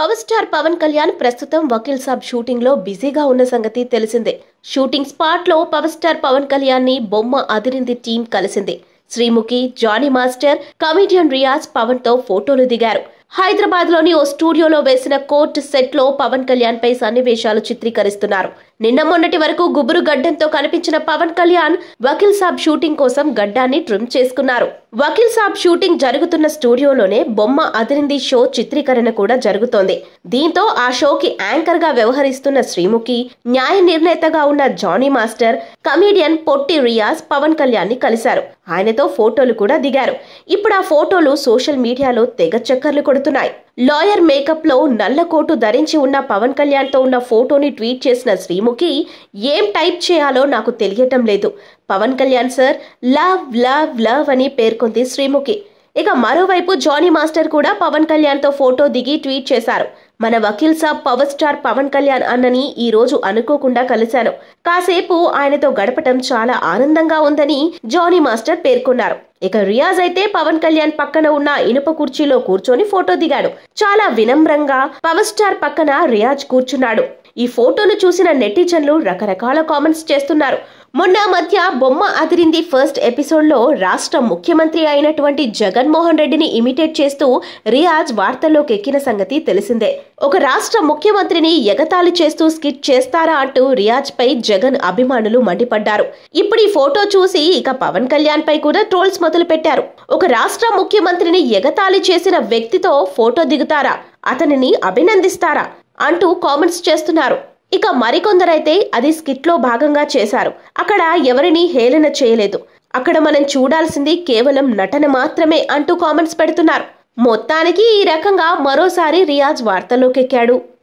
power star Pawan Kalyan ప్రస్తుతం Vakeel Saab shooting లో బిజీగా ఉన్న సంగతి తెలిసిందే షూటింగ్ స్పాట్ లో పవర్ స్టార్ పవన్ కళ్యాణ్ ని బొమ్మ అదిరింది టీం కలిసింది శ్రీముఖి జానీ మాస్టర్ కమిడియన్ రియాజ్ పవన్ తో ఫోటోలు దిగారు హైదరాబాద్ లోని ఓ స్టూడియోలో వేసిన కోర్ట్ సెట్ లో పవన్ కళ్యాణ్ పై సన్నివేశాలు చిత్రీకరిస్తున్నారు నిన్న మొన్నటి వరకు గుబురు గడ్డంతో కనిపించిన పవన్ కళ్యాణ్ వకీల్ సాబ్ షూటింగ్ కోసం గడ్డాన్ని ట్రిమ్ చేసుకున్నారు వకీల్ సాబ్ షూటింగ్ జరుగుతున్న స్టూడియోలోనే బొమ్మ అదిరింది షో చిత్రీకరణ కూడా జరుగుతోంది దీంతో ఆ షోకి యాంకర్ గా వ్యవహరిస్తున్న శ్రీముఖి న్యాయ నిర్ణేతగా ఉన్న జానీ మాస్టర్ కమీడియన్ పొట్టి రియాజ్ పవన్ కళ్యాణ్ ని కలిశారు ఆయనతో ఫోటోలు కూడా దిగారు ఇప్పుడు ఆ ఫోటోలు సోషల్ మీడియాలో తెగ చక్కర్లు కొడుతున్నాయి లాయర్ మేకప్ లో నల్ల కోటు ధరించి ఉన్న పవన్ కళ్యాణ్ తో ఉన్న ఫోటోని ట్వీట్ చేసిన శ్రీముఖి ఏం టైప్ చేయాలో నాకు తెలియటం లేదు Pawan Kalyan sir love love love అని పేర్కొంది శ్రీముఖి ఇక మరోవైపు జానీ మాస్టర్ కూడా పవన్ కళ్యాణ్ తో ఫోటో దిగి ట్వీట్ చేశారు మన వకీల్ సాబ్ పవర్ స్టార్ పవన్ కళ్యాణ్ అన్నని ఈ రోజు అనుకోకుండా కలిశాను కాసేపు ఆయనతో గడపటం చాలా ఆనందంగా ఉందని జానీ మాస్టర్ పేర్కొన్నారు ఇక రియాజ్ అయితే పవన్ కళ్యాణ్ పక్కన ఉన్న ఇనుప కుర్చీలో కూర్చొని ఫోటో దిగాడు చాలా వినమ్రంగా పవర్ స్టార్ పక్కన రియాజ్ కూర్చున్నాడు ఈ ఫోటోను చూసిన నెటిజన్లు రకరకాల కామెంట్స్ చేస్తున్నారు మొన్న మధ్య బొమ్మ అదిరింది ఫస్ట్ ఎపిసోడ్ లో రాష్ట్ర ముఖ్యమంత్రి అయినటువంటి జగన్మోహన్ రెడ్డిని ఇమిటేట్ చేస్తూ రియాజ్ వార్తల్లోకి ఎక్కిన సంగతి తెలిసిందే ఒక రాష్ట్ర ముఖ్యమంత్రిని ఎగతాళి చేస్తూ స్కిట్ చేస్తారా అంటూ రియాజ్ పై జగన్ అభిమానులు మండిపడ్డారు ఇప్పుడు ఈ ఫోటో చూసి ఇక పవన్ కళ్యాణ్ పై కూడా ట్రోల్స్ మొదలు పెట్టారు ఒక రాష్ట్ర ముఖ్యమంత్రిని ఎగతాళి చేసిన వ్యక్తితో ఫోటో దిగుతారా అతనిని అభినందిస్తారా అంటూ కామెంట్స్ చేస్తున్నారు ఇక మరికొందరైతే అది స్కిట్ లో భాగంగా చేశారు అక్కడ ఎవరిని హేళన చేయలేదు అక్కడ మనం చూడాల్సింది కేవలం నటన మాత్రమే అంటూ కామెంట్స్ పెడుతున్నారు మొత్తానికి ఈ రకంగా మరోసారి రియాజ్ వార్తల్లోకెక్కాడు